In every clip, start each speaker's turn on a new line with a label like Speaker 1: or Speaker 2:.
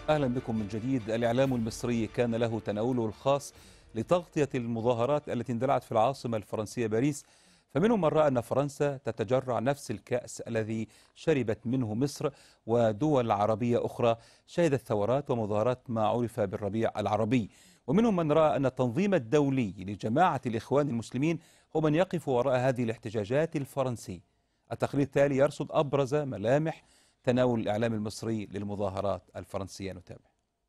Speaker 1: أهلا بكم من جديد الإعلام المصري كان له تناوله الخاص لتغطية المظاهرات التي اندلعت في العاصمة الفرنسية باريس فمنهم من رأى أن فرنسا تتجرع نفس الكأس الذي شربت منه مصر ودول عربية أخرى شهدت ثورات ومظاهرات ما عرف بالربيع العربي ومنهم من رأى أن التنظيم الدولي لجماعة الإخوان المسلمين هو من يقف وراء هذه الاحتجاجات الفرنسي التقرير التالي يرصد أبرز ملامح تناول الإعلام المصري للمظاهرات الفرنسية نتابع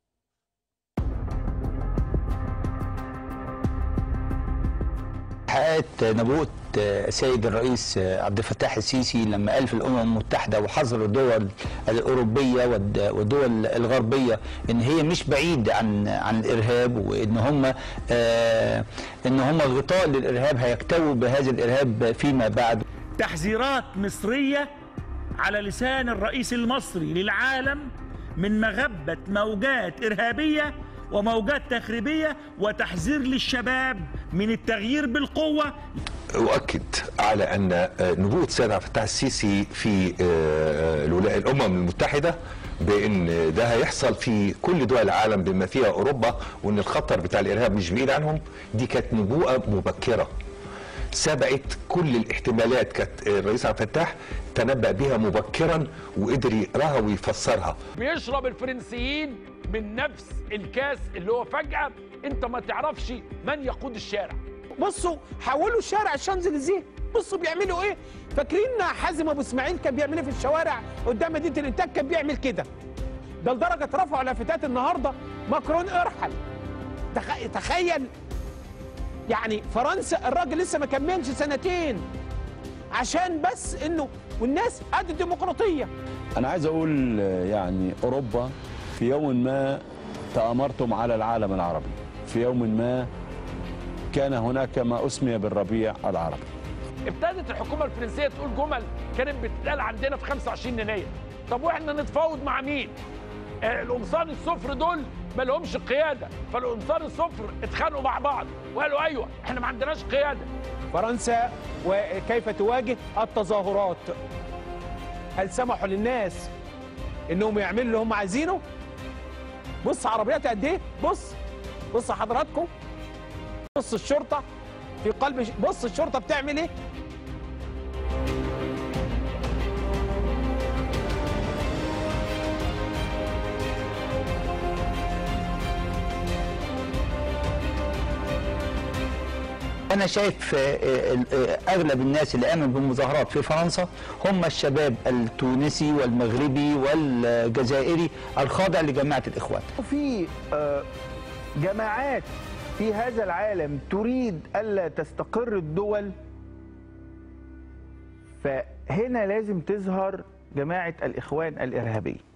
Speaker 2: حققت نبوءة السيد الرئيس عبد الفتاح السيسي لما قال في الأمم المتحدة وحذر الدول الأوروبية والدول الغربية إن هي مش بعيد عن عن الإرهاب وإن هم آه إن هم غطاء للإرهاب هيكتووا بهذا الإرهاب فيما بعد
Speaker 3: تحذيرات مصرية على لسان الرئيس المصري للعالم من مغبة موجات إرهابية وموجات تخريبية وتحذير للشباب من التغيير بالقوة
Speaker 4: أؤكد على أن نبوة السيد عبد الفتاح السيسي في الأمم المتحدة بأن ده هيحصل في كل دول العالم بما فيها أوروبا وأن الخطر بتاع الإرهاب مش بعيد عنهم دي كانت نبوءة مبكرة سبقت كل الاحتمالات كانت الرئيس عبد الفتاح تنبأ بها مبكرا وقدر يقراها ويفسرها
Speaker 5: بيشرب الفرنسيين من نفس الكاس اللي هو فجأة انت ما تعرفش من يقود الشارع
Speaker 6: بصوا حولوا شارع الشانزليزيه بصوا بيعملوا ايه فاكرين حازم ابو اسماعيل كان بيعمل ايه في الشوارع قدام مدينه الانتاج كان بيعمل كده ده لدرجه رفعوا لافتات النهارده ماكرون ارحل تخ... تخيل يعني فرنسا الراجل لسه ما كملش سنتين عشان بس انه والناس قد الديمقراطيه
Speaker 7: انا عايز اقول يعني اوروبا في يوم ما تامرتم على العالم العربي في يوم ما كان هناك ما اسمي بالربيع العربي
Speaker 5: ابتدت الحكومه الفرنسيه تقول جمل كانت بتتقال عندنا في 25 يناير طب واحنا نتفاوض مع مين آه القمصان الصفر دول ما لهمش قياده فالقمصان الصفر اتخانقوا مع بعض وقالوا ايوه احنا ما عندناش قياده
Speaker 6: فرنسا وكيف تواجه التظاهرات هل سمحوا للناس انهم يعملوا اللي هم عايزينه بص عربيات قد ايه بص بص حضراتكم بص الشرطه في قلب بص الشرطه بتعمل ايه
Speaker 2: أنا شايف أغلب الناس اللي قاموا بالمظاهرات في فرنسا هم الشباب التونسي والمغربي والجزائري الخاضع لجماعة الإخوان
Speaker 8: في جماعات في هذا العالم تريد ألا تستقر الدول فهنا لازم تظهر جماعة الإخوان الإرهابية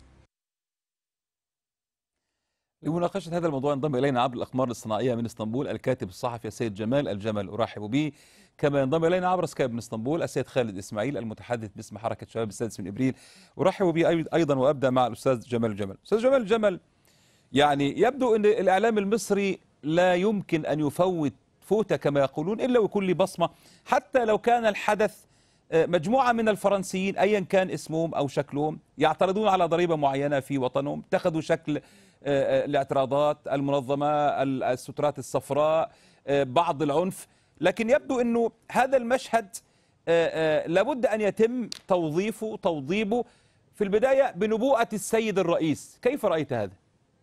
Speaker 1: لمناقشة هذا الموضوع انضم إلينا عبر الأقمار الصناعية من اسطنبول الكاتب الصحفي السيد جمال الجمل أرحب به كما ينضم إلينا عبر سكايب من اسطنبول السيد خالد إسماعيل المتحدث باسم حركة شباب السادس من إبريل أرحب به أيضا وأبدأ مع الأستاذ جمال الجمل أستاذ جمال الجمل يعني يبدو أن الإعلام المصري لا يمكن أن يفوت فوتة كما يقولون إلا ويكون له بصمة حتى لو كان الحدث مجموعة من الفرنسيين أيا كان اسمهم أو شكلهم يعترضون على ضريبة معينة في وطنهم اتخذوا شكل الاعتراضات المنظمة السترات الصفراء بعض العنف لكن يبدو أنه هذا المشهد لابد أن يتم توظيفه توضيبه في البداية بنبوءة السيد الرئيس كيف رأيت هذا؟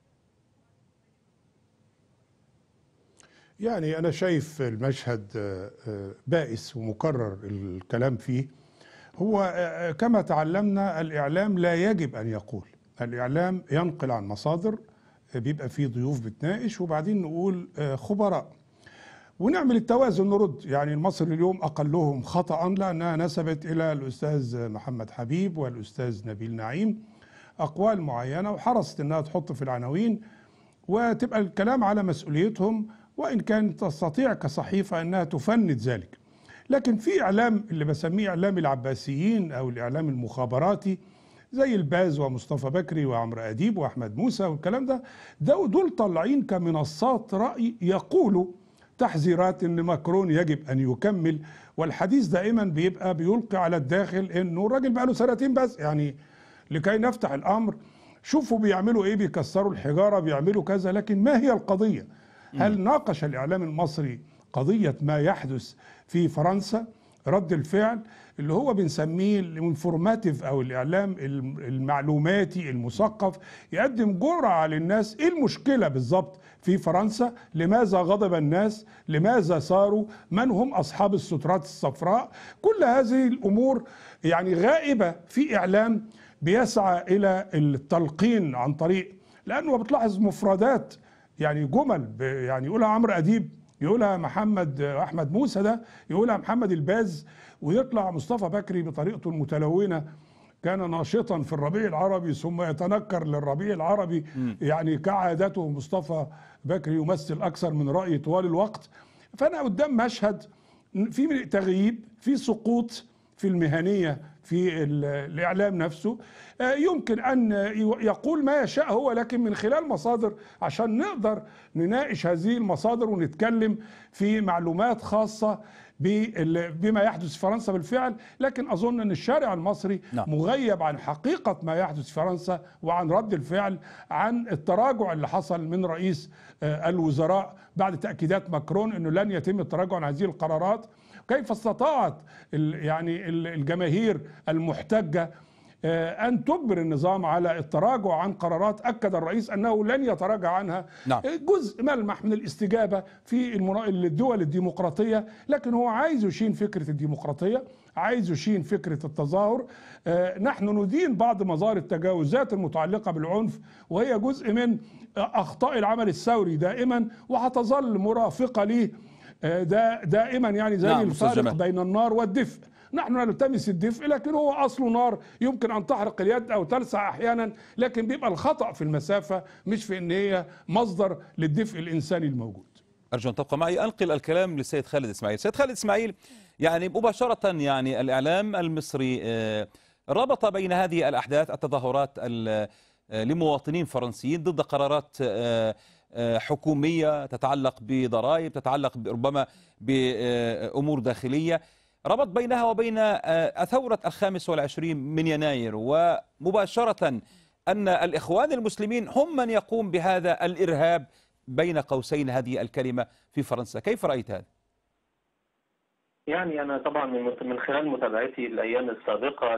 Speaker 9: يعني أنا شايف المشهد بائس ومكرر الكلام فيه هو كما تعلمنا الإعلام لا يجب أن يقول الإعلام ينقل عن مصادر بيبقى فيه ضيوف بتناقش وبعدين نقول خبراء ونعمل التوازن نرد يعني المصري اليوم أقلهم خطأ لأنها نسبت إلى الأستاذ محمد حبيب والأستاذ نبيل نعيم أقوال معينة وحرصت أنها تحط في العناوين وتبقى الكلام على مسؤوليتهم وإن كانت تستطيع كصحيفة أنها تفند ذلك لكن في إعلام اللي بسميه إعلام العباسيين أو الإعلام المخابراتي زي الباز ومصطفى بكري وعمرو اديب واحمد موسى والكلام ده ده دول طالعين كمنصات راي يقولوا تحذيرات ان ماكرون يجب ان يكمل والحديث دائما بيبقى بيلقي على الداخل انه الراجل بقى له سنتين بس يعني لكي نفتح الامر شوفوا بيعملوا ايه بيكسروا الحجاره بيعملوا كذا لكن ما هي القضيه هل ناقش الاعلام المصري قضيه ما يحدث في فرنسا رد الفعل اللي هو بنسميه الانفورماتيف او الاعلام الم- المعلوماتي المثقف يقدم جرعه للناس ايه المشكله بالظبط في فرنسا لماذا غضب الناس لماذا صاروا من هم اصحاب السترات الصفراء كل هذه الامور يعني غائبه في اعلام بيسعى الى التلقين عن طريق لانه بتلاحظ مفردات يعني جمل ب- يعني يقولها عمرو اديب يقولها محمد احمد موسى ده يقولها محمد الباز ويطلع مصطفى بكري بطريقته المتلونه كان ناشطا في الربيع العربي ثم يتنكر للربيع العربي يعني كعادته مصطفى بكري يمثل اكثر من راي طوال الوقت فانا قدام مشهد في تغييب في سقوط في المهنيه في ال- الاعلام نفسه آه، يمكن ان يقول ما يشاء هو لكن من خلال مصادر عشان نقدر نناقش هذه المصادر ونتكلم في معلومات خاصه بال- بما يحدث في فرنسا بالفعل لكن اظن ان الشارع المصري
Speaker 1: نعم.
Speaker 9: مغيب عن حقيقه ما يحدث في فرنسا وعن رد الفعل عن التراجع اللي حصل من رئيس آه، الوزراء بعد تاكيدات ماكرون انه لن يتم التراجع عن هذه القرارات كيف استطاعت ال- يعني ال- الجماهير المحتجه آه، ان تجبر النظام على التراجع عن قرارات اكد الرئيس انه لن يتراجع عنها
Speaker 1: نعم.
Speaker 9: آه، جزء ملمح من الاستجابه في المنا- الدول الديمقراطيه لكن هو عايز يشين فكره الديمقراطيه عايز يشين فكره التظاهر آه، نحن ندين بعض مظاهر التجاوزات المتعلقه بالعنف وهي جزء من آه، اخطاء العمل الثوري دائما وهتظل مرافقه ليه آه، دا دائما يعني زي
Speaker 1: نعم، أستاذ
Speaker 9: الفارق
Speaker 1: جمال.
Speaker 9: بين النار والدفء نحن نلتمس الدفء لكن هو اصله نار يمكن ان تحرق اليد او تلسع احيانا لكن بيبقى الخطا في المسافه مش في ان هي مصدر للدفء الانساني الموجود
Speaker 1: أرجو أن تبقى معي أنقل الكلام للسيد خالد إسماعيل سيد خالد إسماعيل يعني مباشرة يعني الإعلام المصري آه، ربط بين هذه الأحداث التظاهرات ال- آه، لمواطنين فرنسيين ضد قرارات آه، آه، حكومية تتعلق بضرائب تتعلق ربما بأمور داخلية ربط بينها وبين آه، ثورة الخامس والعشرين من يناير ومباشرة أن الإخوان المسلمين هم من يقوم بهذا الإرهاب بين قوسين هذه الكلمة في فرنسا كيف رأيت هذا؟
Speaker 10: يعني أنا طبعا من من خلال متابعتي الأيام السابقة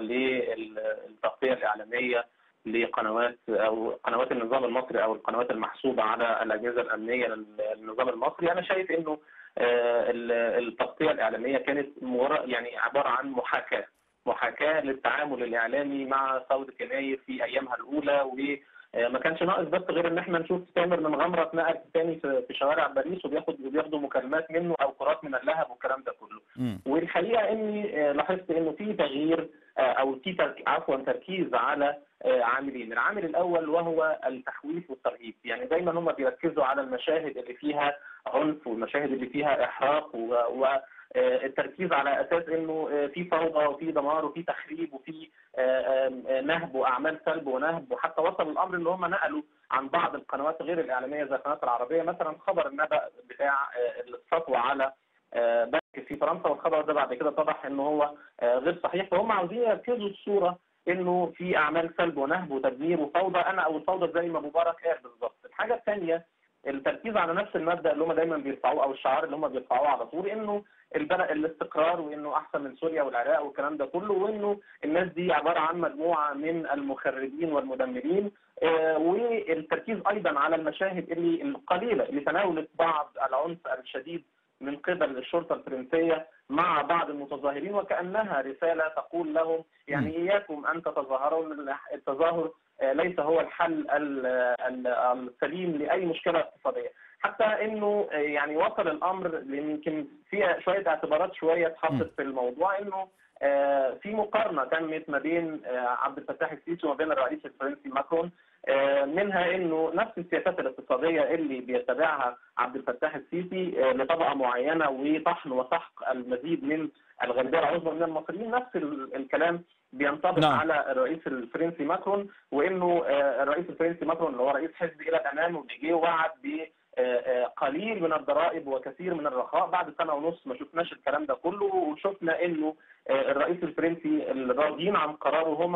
Speaker 10: للتغطية الإعلامية لقنوات أو قنوات النظام المصري أو القنوات المحسوبة على الأجهزة الأمنية للنظام المصري أنا شايف إنه آه، ال- التغطية الإعلامية كانت مورا- يعني عبارة عن محاكاة محاكاة للتعامل الإعلامي مع ثورة يناير في أيامها الأولى وما كانش ناقص بس غير ان احنا نشوف تامر من غمره اتنقل تاني في في شوارع باريس وبياخد وبياخدوا مكالمات منه او كرات من اللهب والكلام ده كله.
Speaker 1: مم.
Speaker 10: والحقيقه اني آه، لاحظت انه في تغيير آه، او في تر- عفوا تركيز على آه، عاملين، العامل الاول وهو التخويف والترهيب، يعني دايما هم بيركزوا على المشاهد اللي فيها عنف والمشاهد اللي فيها احراق و, و آه، التركيز على اساس انه آه، في فوضى وفي دمار وفي تخريب وفي آه، آم، آه، نهب واعمال سلب ونهب وحتى وصل الامر ان هم نقلوا عن بعض القنوات غير الاعلاميه زي القناه العربيه مثلا خبر النبأ بتاع آه، السطوه على آه، بنك في فرنسا والخبر ده بعد كده اتضح ان هو آه، غير صحيح فهم عاوزين يركزوا الصوره انه في اعمال سلب ونهب وتدمير وفوضى انا او الفوضى زي ما مبارك قال بالظبط الحاجه الثانيه التركيز على نفس المبدا اللي هم دايما بيرفعوه او الشعار اللي هم بيرفعوه على طول انه البلد الاستقرار وانه احسن من سوريا والعراق والكلام ده كله وانه الناس دي عباره عن مجموعه من المخربين والمدمرين آه، والتركيز ايضا على المشاهد اللي القليله اللي تناولت بعض العنف الشديد من قبل الشرطه الفرنسيه مع بعض المتظاهرين وكانها رساله تقول لهم يعني اياكم ان تتظاهروا إن التظاهر آه، ليس هو الحل ال- ال- السليم لاي مشكله اقتصاديه حتى انه آه، يعني وصل الامر لان يمكن في شويه اعتبارات شويه اتحطت في الموضوع انه آه، في مقارنه تمت ما بين آه، عبد الفتاح السيسي وما بين الرئيس الفرنسي ماكرون آه، منها انه نفس السياسات الاقتصاديه اللي بيتبعها عبد الفتاح السيسي آه، لطبقه معينه وطحن وسحق المزيد من الغالبيه العظمى من المصريين نفس ال- الكلام بينطبق
Speaker 1: نعم.
Speaker 10: على الرئيس الفرنسي ماكرون وانه آه، الرئيس الفرنسي ماكرون اللي هو رئيس حزب الى الامام واللي جه وعد ب آه، آه، قليل من الضرائب وكثير من الرخاء بعد سنه ونص ما شفناش الكلام ده كله وشفنا انه آه، الرئيس الفرنسي الراضيين عن قراره هما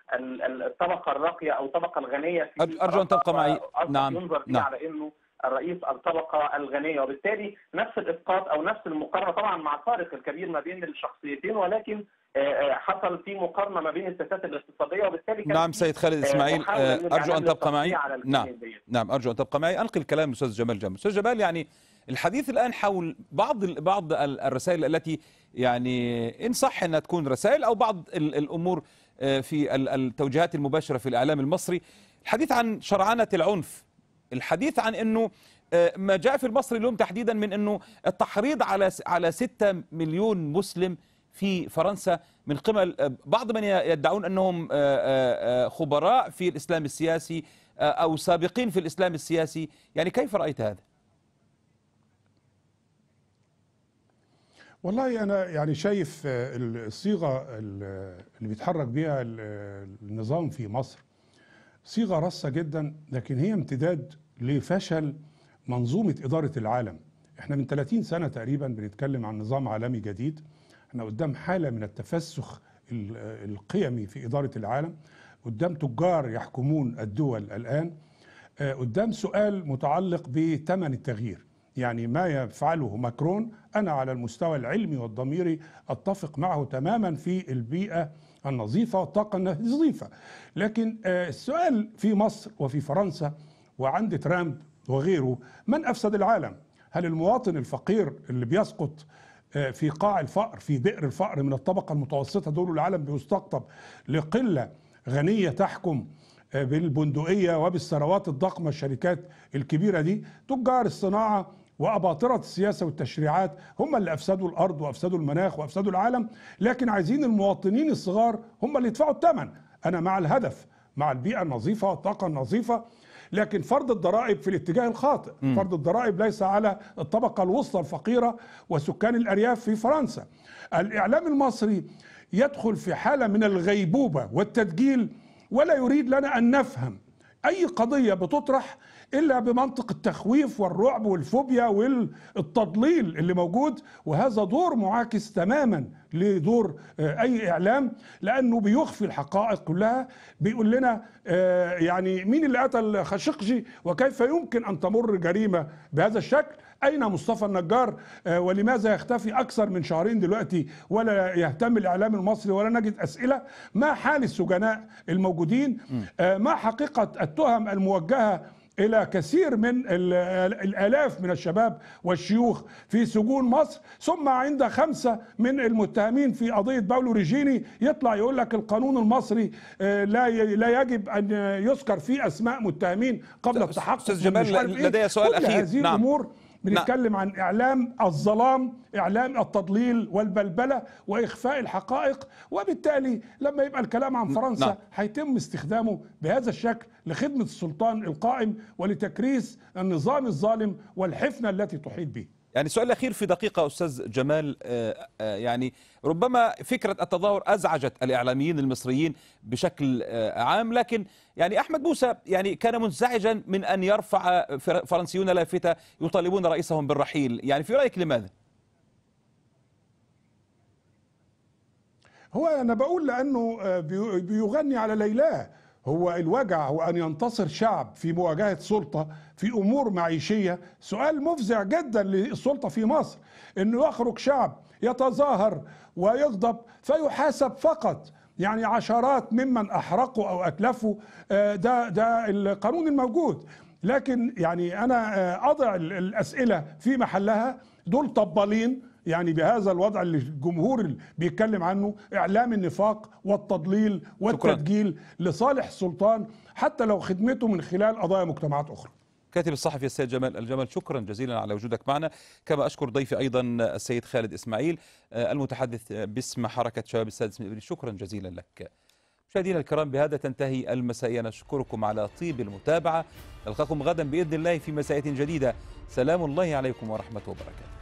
Speaker 10: ال- ال- الطبقه الراقيه او الطبقه الغنيه في
Speaker 1: أرجو- أرجو أن تبقى معي.
Speaker 10: أصبح
Speaker 1: نعم.
Speaker 10: ينظر فيه
Speaker 1: نعم.
Speaker 10: على انه الرئيس الطبقه الغنيه وبالتالي نفس الاسقاط او نفس المقارنه طبعا مع الفارق الكبير ما بين الشخصيتين ولكن آه، آه، حصل في مقارنه ما بين السياسات الاقتصاديه وبالتالي كان
Speaker 1: نعم
Speaker 10: في
Speaker 1: سيد خالد
Speaker 10: آه،
Speaker 1: اسماعيل
Speaker 10: محاولة
Speaker 1: آه،
Speaker 10: من
Speaker 1: ارجو ان
Speaker 10: الإعلام
Speaker 1: تبقى معي
Speaker 10: للتغطية على
Speaker 1: نعم
Speaker 10: الجانب ديت.
Speaker 1: نعم ارجو ان تبقى معي انقل الكلام للاستاذ جمال جمال استاذ جمال يعني الحديث الان حول بعض ال- بعض ال- الرسائل التي يعني ان صح انها تكون رسائل او بعض ال- الامور آه، في ال- التوجيهات المباشره في الاعلام المصري الحديث عن شرعنه العنف الحديث عن انه آه، ما جاء في المصري اليوم تحديدا من انه التحريض على س- على 6 مليون مسلم في فرنسا من قبل آه، بعض من ي- يدعون انهم آه، آه، آه، خبراء في الاسلام السياسي آه، او سابقين في الاسلام السياسي يعني كيف رايت هذا
Speaker 9: والله انا يعني شايف آه، الصيغه ال- اللي بيتحرك بيها ال- النظام في مصر صيغه رصه جدا لكن هي امتداد لفشل منظومه اداره العالم احنا من 30 سنه تقريبا بنتكلم عن نظام عالمي جديد احنا قدام حاله من التفسخ ال- القيمي في اداره العالم قدام تجار يحكمون الدول الان آه، قدام سؤال متعلق بثمن التغيير يعني ما يفعله ماكرون أنا على المستوى العلمي والضميري أتفق معه تماما في البيئة النظيفة والطاقة النظيفة لكن آه، السؤال في مصر وفي فرنسا وعند ترامب وغيره من أفسد العالم هل المواطن الفقير اللي بيسقط آه، في قاع الفقر في بئر الفقر من الطبقة المتوسطة دول العالم بيستقطب لقلة غنية تحكم آه، بالبندقية وبالثروات الضخمة الشركات الكبيرة دي تجار الصناعة وأباطرة السياسة والتشريعات هم اللي أفسدوا الأرض وأفسدوا المناخ وأفسدوا العالم لكن عايزين المواطنين الصغار هم اللي يدفعوا الثمن أنا مع الهدف مع البيئة النظيفة والطاقة النظيفة لكن فرض الضرائب في الاتجاه الخاطئ فرض الضرائب ليس على الطبقة الوسطى الفقيرة وسكان الأرياف في فرنسا الإعلام المصري يدخل في حالة من الغيبوبة والتدجيل ولا يريد لنا أن نفهم أي قضية بتطرح إلا بمنطق التخويف والرعب والفوبيا والتضليل اللي موجود وهذا دور معاكس تماما لدور آه، أي إعلام لأنه بيخفي الحقائق كلها بيقول لنا آه، يعني مين اللي قتل خاشقجي وكيف يمكن أن تمر جريمة بهذا الشكل أين مصطفى النجار آه، ولماذا يختفي أكثر من شهرين دلوقتي ولا يهتم الإعلام المصري ولا نجد أسئلة ما حال السجناء الموجودين آه، ما حقيقة التهم الموجهة إلى كثير من ال- الآلاف من الشباب والشيوخ في سجون مصر ثم عند خمسة من المتهمين في قضية باولو ريجيني يطلع يقول لك القانون المصري آه، لا ي- لا يجب أن يذكر فيه أسماء متهمين قبل
Speaker 1: أستاذ
Speaker 9: التحقق
Speaker 1: أستاذ
Speaker 9: من
Speaker 1: جمال،
Speaker 9: مش عارف إيه.
Speaker 1: لدي سؤال
Speaker 9: كل
Speaker 1: أخير.
Speaker 9: هذه
Speaker 1: نعم.
Speaker 9: الأمور بنتكلم عن اعلام الظلام اعلام التضليل والبلبله واخفاء الحقائق وبالتالي لما يبقى الكلام عن فرنسا
Speaker 1: نعم.
Speaker 9: هيتم استخدامه بهذا الشكل لخدمه السلطان القائم ولتكريس النظام الظالم والحفنه التي تحيط به
Speaker 1: يعني السؤال الأخير في دقيقة أستاذ جمال آه، آه، يعني ربما فكرة التظاهر أزعجت الإعلاميين المصريين بشكل آه، عام لكن يعني أحمد موسى يعني كان منزعجا من أن يرفع فر- فرنسيون لافتة يطالبون رئيسهم بالرحيل يعني في رأيك لماذا؟
Speaker 9: هو انا بقول لانه آه، بي- بيغني على ليلاه هو الوجع هو ان ينتصر شعب في مواجهه سلطه في امور معيشيه سؤال مفزع جدا للسلطه في مصر انه يخرج شعب يتظاهر ويغضب فيحاسب فقط يعني عشرات ممن احرقوا او اتلفوا آه، ده ده القانون الموجود لكن يعني انا آه، اضع ال- الاسئله في محلها دول طبالين يعني بهذا الوضع اللي الجمهور اللي بيتكلم عنه اعلام النفاق والتضليل والتدجيل لصالح السلطان حتى لو خدمته من خلال قضايا مجتمعات اخرى
Speaker 1: كاتب الصحفي السيد جمال الجمل شكرا جزيلا على وجودك معنا كما أشكر ضيفي أيضا السيد خالد إسماعيل آه، المتحدث باسم حركة شباب السادس من إبريل شكرا جزيلا لك مشاهدينا الكرام بهذا تنتهي المسائية نشكركم على طيب المتابعة نلقاكم غدا بإذن الله في مسائية جديدة سلام الله عليكم ورحمة وبركاته